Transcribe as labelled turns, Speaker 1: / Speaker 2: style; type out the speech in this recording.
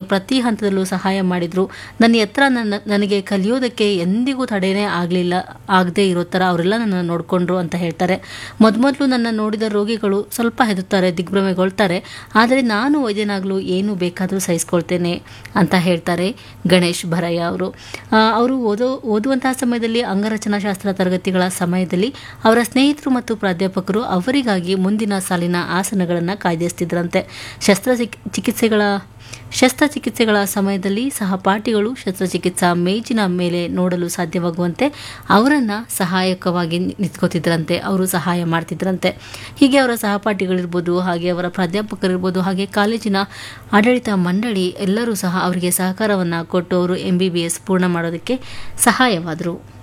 Speaker 1: ಪ್ರತಿ ಹಂತದಲ್ಲೂ ಸಹಾಯ ಮಾಡಿದರು ನನ್ನ ಎತ್ತರ ನನ್ನ ನನಗೆ ಕಲಿಯೋದಕ್ಕೆ ಎಂದಿಗೂ ತಡೆನೇ ಆಗಲಿಲ್ಲ ಆಗದೆ ಇರೋ ಥರ ಅವರೆಲ್ಲ ನನ್ನ ನೋಡಿಕೊಂಡ್ರು ಅಂತ ಹೇಳ್ತಾರೆ ಮೊದಮೊದಲು ನನ್ನ ನೋಡಿದ ರೋಗಿಗಳು ಸ್ವಲ್ಪ ಹೆದರ್ತಾರೆ ದಿಗ್ಭ್ರಮೆಗೊಳ್ತಾರೆ ಆದರೆ ನಾನು ವೈದ್ಯನಾಗಲು ಏನು ಬೇಕಾದರೂ ಸಹಿಸ್ಕೊಳ್ತೇನೆ ಅಂತ ಹೇಳ್ತಾರೆ ಗಣೇಶ್ ಭರಯ್ಯ ಅವರು ಅವರು ಓದೋ ಓದುವಂತಹ ಸಮಯದಲ್ಲಿ ಅಂಗರಚನಾಶಾಸ್ತ್ರ ತರಗತಿಗಳ ಸಮಯದಲ್ಲಿ ಅವರ ಸ್ನೇಹಿತರು ಮತ್ತು ಪ್ರಾಧ್ಯಾಪಕರು ಅವರಿಗಾಗಿ ಮುಂದಿನ ಸಾಲಿನ ಆಸನಗಳನ್ನು ಕಾಯ್ದಿರಿಸ್ತಿದ್ರಂತೆ ಶಸ್ತ್ರ ಚಿಕಿತ್ಸೆಗಳ ಶಸ್ತ್ರಚಿಕಿತ್ಸೆಗಳ ಸಮಯದಲ್ಲಿ ಸಹಪಾಠಿಗಳು ಶಸ್ತ್ರಚಿಕಿತ್ಸಾ ಮೇಜಿನ ಮೇಲೆ ನೋಡಲು ಸಾಧ್ಯವಾಗುವಂತೆ ಅವರನ್ನು ಸಹಾಯಕವಾಗಿ ನಿಂತ್ಕೋತಿದ್ರಂತೆ ಅವರು ಸಹಾಯ ಮಾಡ್ತಿದ್ರಂತೆ ಹೀಗೆ ಅವರ ಸಹಪಾಠಿಗಳಿರ್ಬೋದು ಹಾಗೆ ಅವರ ಪ್ರಾಧ್ಯಾಪಕರಿರ್ಬೋದು ಹಾಗೆ ಕಾಲೇಜಿನ ಆಡಳಿತ ಮಂಡಳಿ ಎಲ್ಲರೂ ಸಹ ಅವರಿಗೆ ಸಹಕಾರವನ್ನು ಕೊಟ್ಟು ಅವರು ಎಂ ಬಿ ಬಿ ಎಸ್ ಪೂರ್ಣ ಮಾಡೋದಕ್ಕೆ ಸಹಾಯವಾದರು